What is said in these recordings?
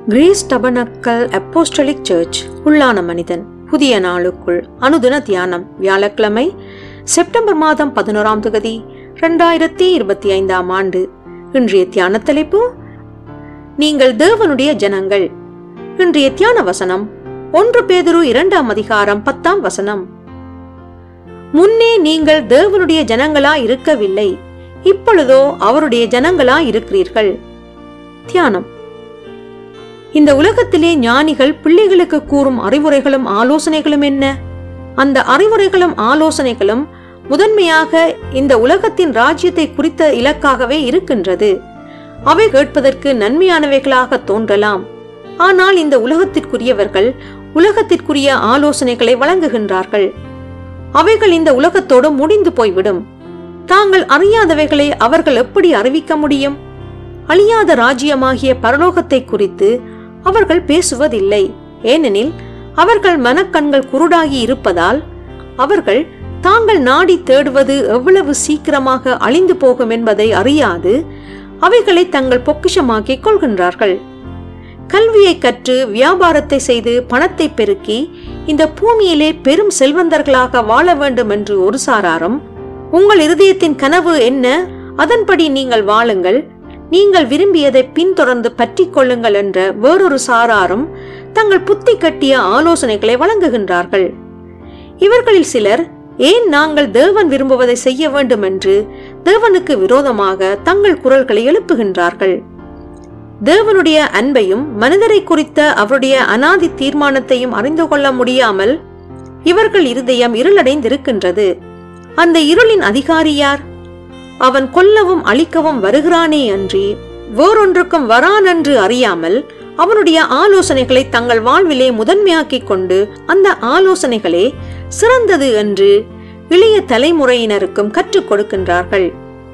grace tabernacle apostolic search உள்ளான மனிதன் புதிய நாளுக்குள் அனுதின தியானம் வியாழக்கிழமை செப்டம்பர் மாதம் பதினோராம் தேதி இரண்டாயிரத்தி இருபத்தி ஐந்தாம் ஆண்டு இன்றைய தியான தலைப்பு நீங்கள் தேவனுடைய ஜனங்கள் இன்றைய தியான வசனம் ஒன்று பேதுரு இரண்டாம் அதிகாரம் பத்தாம் வசனம் முன்னே நீங்கள் தேவனுடைய ஜனங்களா இருக்கவில்லை இப்பொழுதோ அவருடைய ஜனங்களா இருக்கிறீர்கள் தியானம் இந்த உலகத்திலே ஞானிகள் பிள்ளைகளுக்கு கூறும் அறிவுரைகளும் ஆலோசனைகளும் என்ன அந்த அறிவுரைகளும் ஆலோசனைகளும் முதன்மையாக இந்த உலகத்தின் ராஜ்யத்தை குறித்த இலக்காகவே இருக்கின்றது அவை கேட்பதற்கு நன்மையானவைகளாக தோன்றலாம் ஆனால் இந்த உலகத்திற்குரியவர்கள் உலகத்திற்குரிய ஆலோசனைகளை வழங்குகின்றார்கள் அவைகள் இந்த உலகத்தோடு முடிந்து போய்விடும் தாங்கள் அறியாதவைகளை அவர்கள் எப்படி அறிவிக்க முடியும் அழியாத ராஜ்யமாகிய பரலோகத்தை குறித்து அவர்கள் பேசுவதில்லை ஏனெனில் அவர்கள் மனக்கண்கள் குருடாகி இருப்பதால் அவர்கள் தாங்கள் நாடி தேடுவது எவ்வளவு சீக்கிரமாக அழிந்து போகும் என்பதை அறியாது அவைகளை தங்கள் பொக்கிஷமாக்கிக் கொள்கின்றார்கள் கல்வியை கற்று வியாபாரத்தை செய்து பணத்தை பெருக்கி இந்த பூமியிலே பெரும் செல்வந்தர்களாக வாழ வேண்டும் என்று ஒரு சாராரும் உங்கள் இருதயத்தின் கனவு என்ன அதன்படி நீங்கள் வாழுங்கள் நீங்கள் விரும்பியதை பின்தொடர்ந்து பற்றி கொள்ளுங்கள் என்ற வேறொரு சாராரும் தங்கள் புத்தி கட்டிய ஆலோசனைகளை வழங்குகின்றார்கள் இவர்களில் சிலர் ஏன் நாங்கள் தேவன் விரும்புவதை செய்ய வேண்டும் என்று தேவனுக்கு விரோதமாக தங்கள் குரல்களை எழுப்புகின்றார்கள் தேவனுடைய அன்பையும் மனிதரை குறித்த அவருடைய அனாதி தீர்மானத்தையும் அறிந்து கொள்ள முடியாமல் இவர்கள் இருதயம் இருளடைந்திருக்கின்றது அந்த இருளின் அதிகாரி யார் அவன் கொல்லவும் அழிக்கவும் வருகிறானே அன்றி வேறொன்றுக்கும் வரான் என்று அறியாமல் அவனுடைய ஆலோசனைகளை தங்கள் வாழ்விலே முதன்மையாக்கிக் கொண்டு அந்த ஆலோசனைகளே சிறந்தது என்று இளைய தலைமுறையினருக்கும் கற்றுக் கொடுக்கின்றார்கள்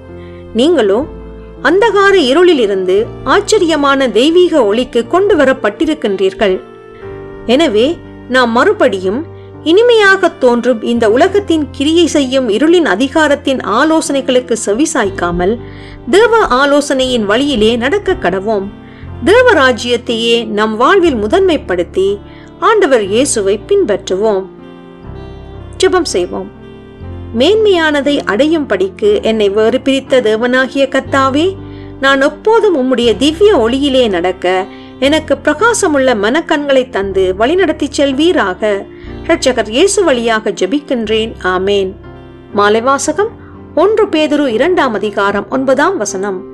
நீங்களோ அந்தகார இருளிலிருந்து ஆச்சரியமான தெய்வீக ஒளிக்கு கொண்டு வரப்பட்டிருக்கின்றீர்கள் எனவே நாம் மறுபடியும் இனிமையாக தோன்றும் இந்த உலகத்தின் கிரியை செய்யும் இருளின் அதிகாரத்தின் ஆலோசனைகளுக்கு செவிசாய்க்காமல் தேவ ஆலோசனையின் வழியிலே நடக்க கடவோம் தேவ ராஜ்யத்தையே நம் வாழ்வில் முதன்மைப்படுத்தி ஆண்டவர் இயேசுவை பின்பற்றுவோம் ஜெபம் செய்வோம் மேன்மையானதை அடையும் படிக்கு என்னை வேறு பிரித்த தேவனாகிய கத்தாவே நான் எப்போதும் உம்முடைய திவ்ய ஒளியிலே நடக்க எனக்கு பிரகாசமுள்ள மனக்கண்களை தந்து வழிநடத்தி செல்வீராக இரட்சகர் இயேசு வழியாக ஜெபிக்கின்றேன் ஆமேன் மாலை வாசகம் ஒன்று பேதுரு இரண்டாம் அதிகாரம் ஒன்பதாம் வசனம்